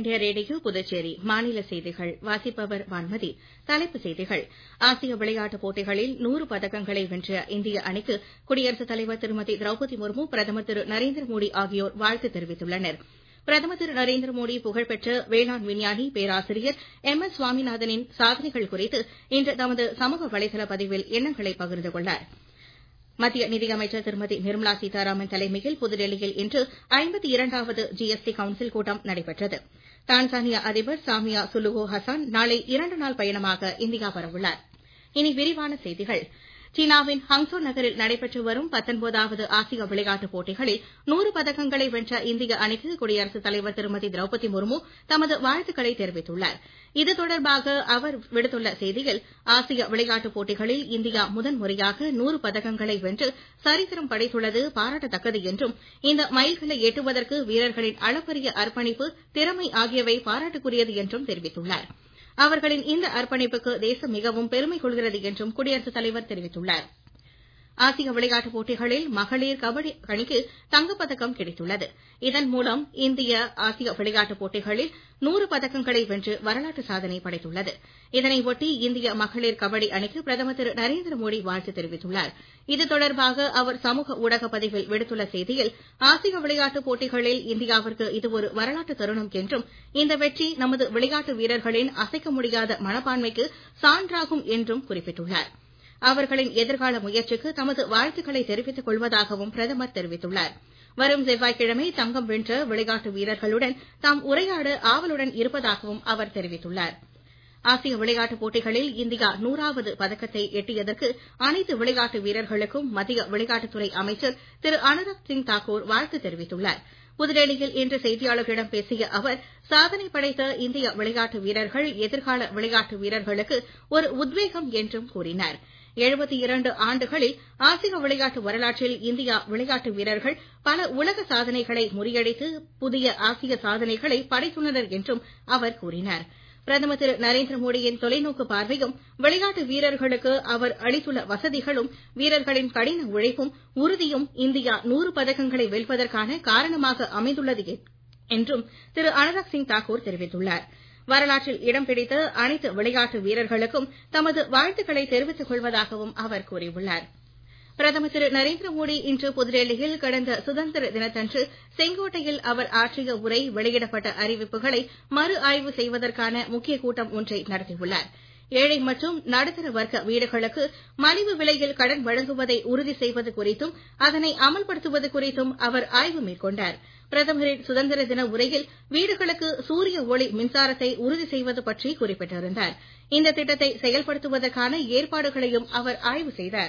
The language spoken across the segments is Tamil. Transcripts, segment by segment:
இண்டியா ரேடியோ புதுச்சேரி மாநில செய்திகள் வாசிப்பவர் வான்மதி தலைப்புச் செய்திகள் ஆசிய விளையாட்டுப் போட்டிகளில் நூறு பதக்கங்களை வென்ற இந்திய அணிக்கு குடியரசுத் தலைவர் திருமதி திரௌபதி முர்மு பிரதமர் திரு நரேந்திர மோடி ஆகியோர் வாழ்த்து தெரிவித்துள்ளனர் பிரதமர் திரு நரேந்திர மோடி புகழ்பெற்ற வேளாண் விஞ்ஞானி பேராசிரியர் எம் எஸ் சுவாமிநாதனின் சாதனைகள் குறித்து இன்று தமது சமூக வலைதள பதிவில் எண்ணங்களை பகிர்ந்து கொண்டார் மத்திய நிதியமைச்சர் திருமதி நிர்மலா சீதாராமன் தலைமையில் புதுடெல்லியில் இன்று ஐம்பத்தி இரண்டாவது ஜிஎஸ்டி கவுன்சில் கூட்டம் நடைபெற்றது டான்சானியா அதிபர் சாமியா சுலுஹோ ஹசான் நாளை இரண்டு நாள் பயணமாக இந்தியா வரவுள்ளார் இனி விரிவான செய்திகள் சீனாவின் ஹங்சோ நகரில் நடைபெற்று வரும் பத்தொன்பதாவது ஆசிய விளையாட்டுப் போட்டிகளில் நூறு பதக்கங்களை வென்ற இந்திய அணிக்கு குடியரசுத் தலைவர் திருமதி திரௌபதி முர்மு தமது வாழ்த்துக்களை தெரிவித்துள்ளார் இது தொடர்பாக அவர் விடுத்துள்ள செய்தியில் ஆசிய விளையாட்டுப் போட்டிகளில் இந்தியா முதன்முறையாக நூறு பதக்கங்களை வென்று சரித்திரம் படைத்துள்ளது பாராட்டத்தக்கது என்றும் இந்த மைல்கல்லை எட்டுவதற்கு வீரர்களின் அளப்பரிய அர்ப்பணிப்பு திறமை ஆகியவை பாராட்டுக்குரியது என்றும் தெரிவித்துள்ளார் அவர்களின் இந்த அர்ப்பணிப்புக்கு தேசம் மிகவும் பெருமை கொள்கிறது என்றும் குடியரசுத் தலைவர் தெரிவித்துள்ளார் ஆசிய விளையாட்டுப் போட்டிகளில் மகளிர் கபடி அணிக்கு தங்கப்பதக்கம் கிடைத்துள்ளது இதன் மூலம் இந்திய ஆசிய விளையாட்டுப் போட்டிகளில் நூறு பதக்கங்களை வென்று வரலாற்று சாதனை படைத்துள்ளது இதனை ஒட்டி இந்திய மகளிர் கபடி அணிக்கு பிரதமர் திரு நரேந்திர மோடி வாழ்த்து தெரிவித்துள்ளார் இது தொடர்பாக அவர் சமூக ஊடக பதிவில் விடுத்துள்ள செய்தியில் ஆசிய விளையாட்டுப் போட்டிகளில் இந்தியாவிற்கு இது ஒரு வரலாற்று தருணம் என்றும் இந்த வெற்றி நமது விளையாட்டு வீரர்களின் அசைக்க முடியாத மனப்பான்மைக்கு சான்றாகும் என்றும் குறிப்பிட்டுள்ளார் அவர்களின் எதிர்கால முயற்சிக்கு தமது வாழ்த்துக்களை தெரிவித்துக் கொள்வதாகவும் பிரதமர் தெரிவித்துள்ளார் வரும் செவ்வாய்க்கிழமை தங்கம் வென்ற விளையாட்டு வீரர்களுடன் தாம் உரையாட ஆவலுடன் இருப்பதாகவும் அவர் தெரிவித்துள்ளார் ஆசிய விளையாட்டுப் போட்டிகளில் இந்தியா நூறாவது பதக்கத்தை எட்டியதற்கு அனைத்து விளையாட்டு வீரர்களுக்கும் மத்திய விளையாட்டுத்துறை அமைச்சர் திரு அனுராக் சிங் தாக்கூர் வாழ்த்து தெரிவித்துள்ளார் புதுடெல்லியில் இன்று செய்தியாளர்களிடம் பேசிய அவர் சாதனை படைத்த இந்திய விளையாட்டு வீரர்கள் எதிர்கால விளையாட்டு வீரர்களுக்கு ஒரு உத்வேகம் என்றும் கூறினார் எழுபத்தி இரண்டு ஆண்டுகளில் ஆசிய விளையாட்டு வரலாற்றில் இந்தியா விளையாட்டு வீரர்கள் பல உலக சாதனைகளை முறியடித்து புதிய ஆசிய சாதனைகளை படைத்துள்ளனர் என்றும் அவர் கூறினார் பிரதமர் திரு நரேந்திர மோடியின் தொலைநோக்கு பார்வையும் விளையாட்டு வீரர்களுக்கு அவர் அளித்துள்ள வசதிகளும் வீரர்களின் கடின உழைப்பும் உறுதியும் இந்தியா நூறு பதக்கங்களை வெல்வதற்கான காரணமாக அமைந்துள்ளது என்றும் திரு அனுராக் சிங் தாக்கூர் தெரிவித்துள்ளார் வரலாற்றில் இடம் பிடித்த அனைத்து விளையாட்டு வீரர்களுக்கும் தமது வாழ்த்துக்களை தெரிவித்துக் கொள்வதாகவும் அவர் கூறியுள்ளார் பிரதமர் திரு நரேந்திர மோடி இன்று புதுடெல்லியில் கடந்த சுதந்திர தினத்தன்று செங்கோட்டையில் அவர் ஆற்றிய உரை வெளியிடப்பட்ட அறிவிப்புகளை மறு ஆய்வு செய்வதற்கான முக்கிய கூட்டம் ஒன்றை நடத்தியுள்ளார் ஏழை மற்றும் நடுத்தர வர்க்க வீடுகளுக்கு மலிவு விலையில் கடன் வழங்குவதை உறுதி செய்வது குறித்தும் அதனை அமல்படுத்துவது குறித்தும் அவர் ஆய்வு மேற்கொண்டார் பிரதமரின் சுதந்திர தின உரையில் வீடுகளுக்கு சூரிய ஒளி மின்சாரத்தை உறுதி செய்வது பற்றி குறிப்பிட்டிருந்தார் இந்த திட்டத்தை செயல்படுத்துவதற்கான ஏற்பாடுகளையும் அவர் ஆய்வு செய்தார்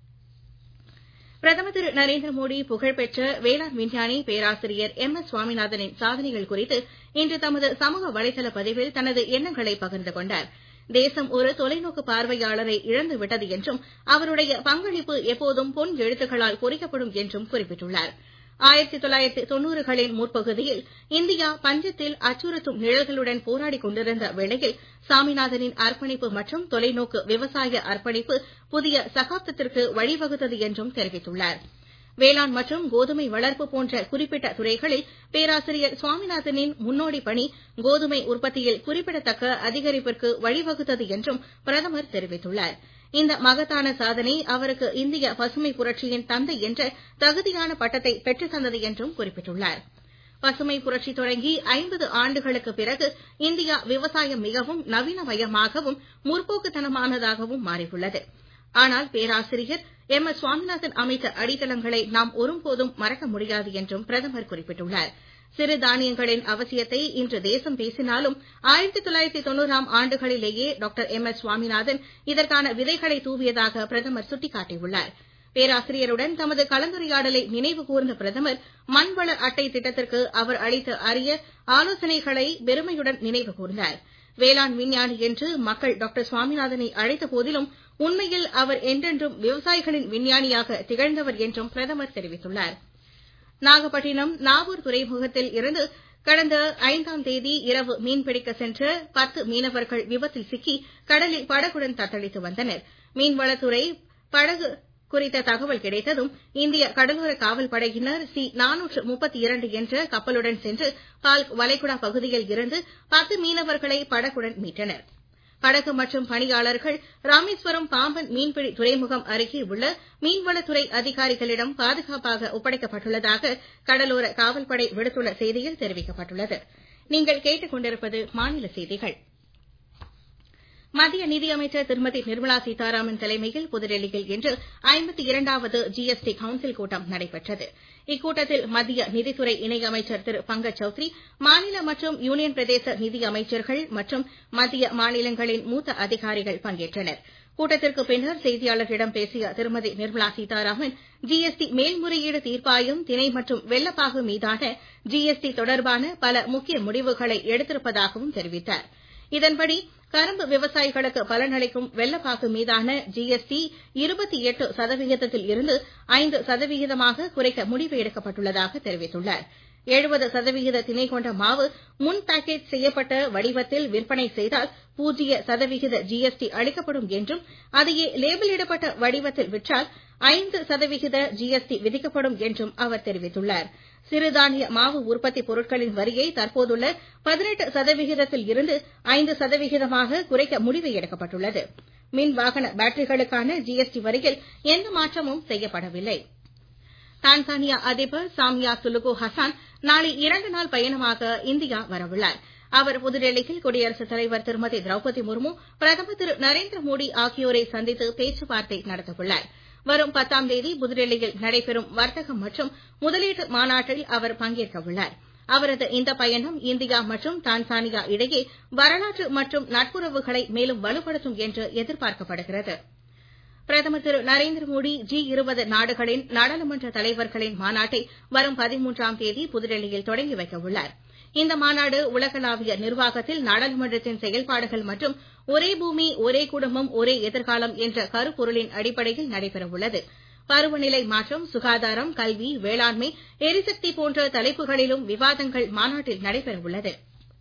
பிரதமர் திரு நரேந்திர மோடி புகழ்பெற்ற வேளாண் விஞ்ஞானி பேராசிரியர் எம் எஸ் சுவாமிநாதனின் சாதனைகள் குறித்து இன்று தமது சமூக வலைதள பதிவில் தனது எண்ணங்களை பகிர்ந்து கொண்டார் தேசம் ஒரு தொலைநோக்கு பார்வையாளரை இழந்து விட்டது என்றும் அவருடைய பங்களிப்பு எப்போதும் பொன் எழுத்துக்களால் பொறிக்கப்படும் என்றும் குறிப்பிட்டுள்ளார் ஆயிரத்தி தொள்ளாயிரத்தி தொன்னூறுகளின் முற்பகுதியில் இந்தியா பஞ்சத்தில் அச்சுறுத்தும் நிழல்களுடன் போராடிக் கொண்டிருந்த வேளையில் சாமிநாதனின் அர்ப்பணிப்பு மற்றும் தொலைநோக்கு விவசாய அர்ப்பணிப்பு புதிய சகாப்தத்திற்கு வழிவகுத்தது என்றும் தெரிவித்துள்ளார் வேளாண் மற்றும் கோதுமை வளர்ப்பு போன்ற குறிப்பிட்ட துறைகளில் பேராசிரியர் சுவாமிநாதனின் முன்னோடி பணி கோதுமை உற்பத்தியில் குறிப்பிடத்தக்க அதிகரிப்பிற்கு வழிவகுத்தது என்றும் பிரதமர் தெரிவித்துள்ளார் இந்த மகத்தான சாதனை அவருக்கு இந்திய பசுமை புரட்சியின் தந்தை என்ற தகுதியான பட்டத்தை பெற்றுத் தந்தது என்றும் குறிப்பிட்டுள்ளார் பசுமை புரட்சி தொடங்கி ஐம்பது ஆண்டுகளுக்கு பிறகு இந்தியா விவசாயம் மிகவும் நவீனமயமாகவும் முற்போக்குத்தனமானதாகவும் மாறியுள்ளது ஆனால் பேராசிரியர் எம் எஸ் சுவாமிநாதன் அமைத்த அடித்தளங்களை நாம் ஒருபோதும் மறக்க முடியாது என்றும் பிரதமர் குறிப்பிட்டுள்ளார் சிறு தானியங்களின் அவசியத்தை இன்று தேசம் பேசினாலும் ஆயிரத்தி தொள்ளாயிரத்தி தொண்ணூறாம் ஆண்டுகளிலேயே டாக்டர் எம் எஸ் சுவாமிநாதன் இதற்கான விதைகளை தூவியதாக பிரதமர் சுட்டிக்காட்டியுள்ளார் பேராசிரியருடன் தமது கலந்துரையாடலை நினைவு கூர்ந்த பிரதமர் மண்வள அட்டை திட்டத்திற்கு அவர் அளித்த அரிய ஆலோசனைகளை பெருமையுடன் நினைவு கூர்ந்தார் வேளாண் விஞ்ஞானி என்று மக்கள் டாக்டர் சுவாமிநாதனை அழைத்த போதிலும் உண்மையில் அவர் என்றென்றும் விவசாயிகளின் விஞ்ஞானியாக திகழ்ந்தவர் என்றும் பிரதமர் தெரிவித்துள்ளார் நாகப்பட்டினம் நாகூர் துறைமுகத்தில் இருந்து கடந்த ஐந்தாம் தேதி இரவு மீன்பிடிக்க சென்ற பத்து மீனவர்கள் விபத்தில் சிக்கி கடலில் படகுடன் தத்தளித்து வந்தனர் மீன்வளத்துறை படகு குறித்த தகவல் கிடைத்ததும் இந்திய கடலோர காவல் படையினர் சி நானூற்று முப்பத்தி இரண்டு என்ற கப்பலுடன் சென்று பால்க் வளைகுடா பகுதியில் இருந்து பத்து மீனவர்களை படகுடன் மீட்டனர் படகு மற்றும் பணியாளர்கள் ராமேஸ்வரம் பாம்பன் மீன்பிடி துறைமுகம் அருகே உள்ள மீன்வளத்துறை அதிகாரிகளிடம் பாதுகாப்பாக ஒப்படைக்கப்பட்டுள்ளதாக கடலோர காவல்படை விடுத்துள்ள செய்தியில் தெரிவிக்கப்பட்டுள்ளது நீங்கள் கேட்டுக் கொண்டிருப்பது மாநில செய்திகள் மத்திய நிதியமைச்சர் திருமதி நிர்மலா சீதாராமன் தலைமையில் புதுடெல்லியில் இன்று ஐம்பத்தி இரண்டாவது ஜிஎஸ்டி கவுன்சில் கூட்டம் நடைபெற்றது இக்கூட்டத்தில் மத்திய நிதித்துறை இணை அமைச்சர் திரு பங்கஜ் சௌத்ரி மாநில மற்றும் யூனியன் பிரதேச நிதி அமைச்சர்கள் மற்றும் மத்திய மாநிலங்களின் மூத்த அதிகாரிகள் பங்கேற்றனர் கூட்டத்திற்கு பின்னர் செய்தியாளர்களிடம் பேசிய திருமதி நிர்மலா சீதாராமன் ஜிஎஸ்டி மேல்முறையீடு தீர்ப்பாயம் திணை மற்றும் வெள்ளப்பாகு மீதான ஜிஎஸ்டி தொடர்பான பல முக்கிய முடிவுகளை எடுத்திருப்பதாகவும் தெரிவித்தார் இதன்படி கரும்பு விவசாயிகளுக்கு பலனளிக்கும் வெள்ளப்பாக்கு மீதான ஜிஎஸ்டி இருபத்தி எட்டு சதவிகிதத்தில் இருந்து ஐந்து சதவிகிதமாக குறைக்க முடிவு எடுக்கப்பட்டுள்ளதாக தெரிவித்துள்ளார் எழுபது சதவிகித திணை கொண்ட மாவு முன் பேக்கேஜ் செய்யப்பட்ட வடிவத்தில் விற்பனை செய்தால் பூஜ்ய சதவிகித ஜிஎஸ்டி அளிக்கப்படும் என்றும் அதையே லேபிளிடப்பட்ட வடிவத்தில் விற்றால் ஐந்து சதவிகித ஜிஎஸ்டி விதிக்கப்படும் என்றும் அவர் தெரிவித்துள்ளார் சிறுதானிய மாவு உற்பத்தி பொருட்களின் வரியை தற்போதுள்ள பதினெட்டு சதவிகிதத்தில் இருந்து ஐந்து சதவிகிதமாக குறைக்க முடிவு எடுக்கப்பட்டுள்ளது மின் வாகன பேட்டரிகளுக்கான ஜிஎஸ்டி வரியில் எந்த மாற்றமும் செய்யப்படவில்லை டான்சானியா அதிபர் சாமியா சுலுகு ஹசான் நாளை இரண்டு நாள் பயணமாக இந்தியா வரவுள்ளார் அவர் புதுடெல்லியில் குடியரசுத் தலைவர் திருமதி திரௌபதி முர்மு பிரதமர் திரு நரேந்திர மோடி ஆகியோரை சந்தித்து பேச்சுவார்த்தை நடத்தவுள்ளார் வரும் பத்தாம் தேதி புதுடெல்லியில் நடைபெறும் வர்த்தகம் மற்றும் முதலீட்டு மாநாட்டில் அவர் பங்கேற்க உள்ளார் அவரது இந்த பயணம் இந்தியா மற்றும் டான்சானியா இடையே வரலாற்று மற்றும் நட்புறவுகளை மேலும் வலுப்படுத்தும் என்று எதிர்பார்க்கப்படுகிறது பிரதமர் திரு நரேந்திர மோடி ஜி இருபது நாடுகளின் நாடாளுமன்ற தலைவர்களின் மாநாட்டை வரும் பதிமூன்றாம் தேதி புதுடெல்லியில் தொடங்கி வைக்க உள்ளார் இந்த மாநாடு உலகளாவிய நிர்வாகத்தில் நாடாளுமன்றத்தின் செயல்பாடுகள் மற்றும் ஒரே பூமி ஒரே குடும்பம் ஒரே எதிர்காலம் என்ற கருப்பொருளின் அடிப்படையில் நடைபெற உள்ளது பருவநிலை மாற்றம் சுகாதாரம் கல்வி வேளாண்மை எரிசக்தி போன்ற தலைப்புகளிலும் விவாதங்கள் மாநாட்டில் நடைபெற உள்ளது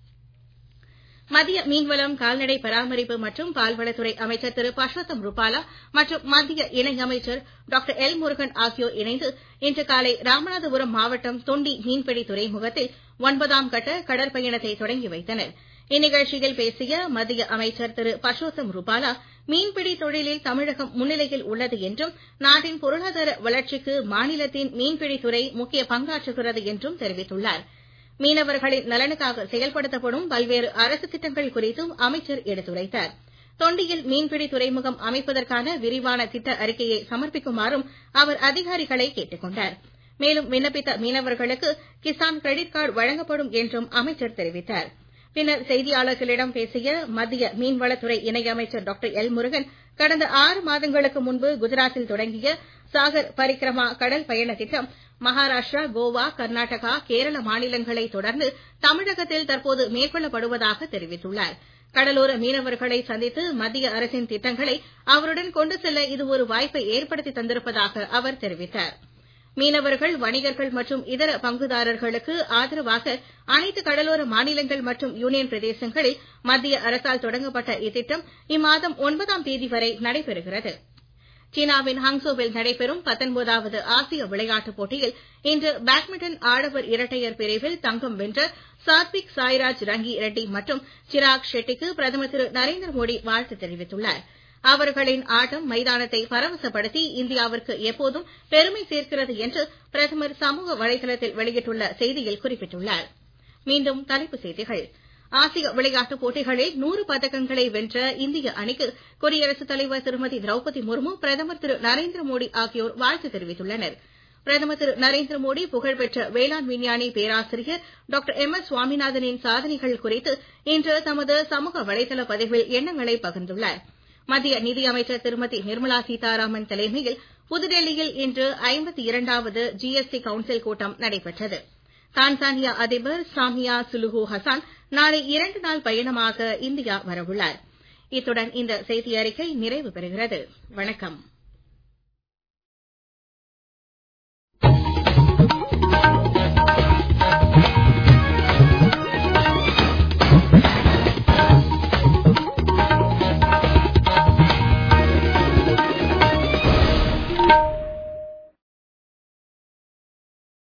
மத்திய மீன்வளம் கால்நடை பராமரிப்பு மற்றும் பால்வளத்துறை அமைச்சர் திரு பர்ஷோத்தம் ருபாலா மற்றும் மத்திய இணை அமைச்சர் டாக்டர் எல் முருகன் ஆகியோர் இணைந்து இன்று காலை ராமநாதபுரம் மாவட்டம் தொண்டி மீன்பிடி துறைமுகத்தில் ஒன்பதாம் கட்ட கடற்பயணத்தை தொடங்கி வைத்தனர் இந்நிகழ்ச்சியில் பேசிய மத்திய அமைச்சர் திரு பர்ஷோத்தம் ருபாலா மீன்பிடி தொழிலில் தமிழகம் முன்னிலையில் உள்ளது என்றும் நாட்டின் பொருளாதார வளர்ச்சிக்கு மாநிலத்தின் மீன்பிடித்துறை முக்கிய பங்காற்றுகிறது என்றும் தெரிவித்துள்ளார் மீனவர்களின் நலனுக்காக செயல்படுத்தப்படும் பல்வேறு அரசு திட்டங்கள் குறித்தும் அமைச்சர் எடுத்துரைத்தார் தொண்டியில் மீன்பிடி துறைமுகம் அமைப்பதற்கான விரிவான திட்ட அறிக்கையை சமர்ப்பிக்குமாறும் அவர் அதிகாரிகளை கேட்டுக் கொண்டார் மேலும் விண்ணப்பித்த மீனவர்களுக்கு கிசான் கிரெடிட் கார்டு வழங்கப்படும் என்றும் அமைச்சர் தெரிவித்தார் பின்னர் செய்தியாளர்களிடம் பேசிய மத்திய மீன்வளத்துறை இணையமைச்சர் டாக்டர் எல் முருகன் கடந்த ஆறு மாதங்களுக்கு முன்பு குஜராத்தில் தொடங்கிய சாகர் பரிக்ரமா கடல் பயண திட்டம் மகாராஷ்டிரா கோவா கர்நாடகா கேரள மாநிலங்களை தொடர்ந்து தமிழகத்தில் தற்போது மேற்கொள்ளப்படுவதாக தெரிவித்துள்ளார் கடலோர மீனவர்களை சந்தித்து மத்திய அரசின் திட்டங்களை அவருடன் கொண்டு செல்ல இது ஒரு வாய்ப்பை ஏற்படுத்தி தந்திருப்பதாக அவர் தெரிவித்தார் மீனவர்கள் வணிகர்கள் மற்றும் இதர பங்குதாரர்களுக்கு ஆதரவாக அனைத்து கடலோர மாநிலங்கள் மற்றும் யூனியன் பிரதேசங்களில் மத்திய அரசால் தொடங்கப்பட்ட இத்திட்டம் இம்மாதம் ஒன்பதாம் தேதி வரை நடைபெறுகிறது சீனாவின் ஹாங்சோவில் நடைபெறும் பத்தொன்பதாவது ஆசிய விளையாட்டுப் போட்டியில் இன்று பேட்மிண்டன் ஆடவர் இரட்டையர் பிரிவில் தங்கம் வென்ற சாத்விக் சாய்ராஜ் ரங்கி ரெட்டி மற்றும் சிராக் ஷெட்டிக்கு பிரதமர் திரு நரேந்திர மோடி வாழ்த்து தெரிவித்துள்ளார் அவர்களின் ஆட்டம் மைதானத்தை பரவசப்படுத்தி இந்தியாவிற்கு எப்போதும் பெருமை சேர்க்கிறது என்று பிரதமர் சமூக வலைதளத்தில் வெளியிட்டுள்ள செய்தியில் குறிப்பிட்டுள்ளார் மீண்டும் தலைப்புச் செய்திகள் ஆசிய விளையாட்டுப் போட்டிகளில் நூறு பதக்கங்களை வென்ற இந்திய அணிக்கு குடியரசுத் தலைவர் திருமதி திரௌபதி முர்மு பிரதமர் திரு நரேந்திர மோடி ஆகியோர் வாழ்த்து தெரிவித்துள்ளனர் பிரதமர் திரு நரேந்திர மோடி புகழ்பெற்ற வேளாண் விஞ்ஞானி பேராசிரியர் டாக்டர் எம் எஸ் சுவாமிநாதனின் சாதனைகள் குறித்து இன்று தமது சமூக வலைதள பதிவில் எண்ணங்களை பகிர்ந்துள்ளார் மத்திய நிதியமைச்சர் திருமதி நிர்மலா சீதாராமன் தலைமையில் புதுடெல்லியில் இன்று ஐம்பத்தி இரண்டாவது ஜிஎஸ்டி கவுன்சில் கூட்டம் நடைபெற்றது தான்சானியா அதிபர் சாமியா சுலுஹு ஹசான் நாளை இரண்டு நாள் பயணமாக இந்தியா வரவுள்ளார் இத்துடன் இந்த செய்தி அறிக்கை நிறைவு பெறுகிறது வணக்கம்